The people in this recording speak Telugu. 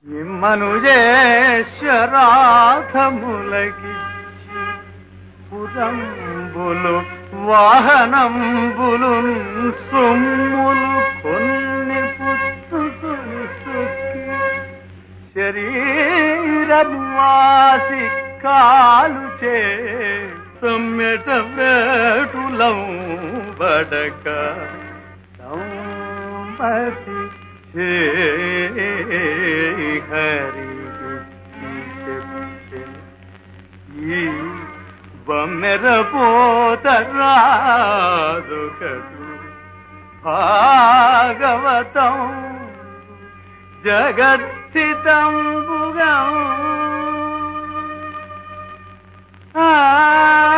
మనుజేశ్వరాధములగిచ్చి పురంబులు వాహనంబులు సొమ్ములు కొన్ని పుచ్చుకొని సుఖి శరీరవాసి కాలు చే సమ్మెట వేటులం బడక సంపతి హరి ఈ బమ్మెర పోతరాదు కదు భాగవతం జగత్సితంబుగా ఆ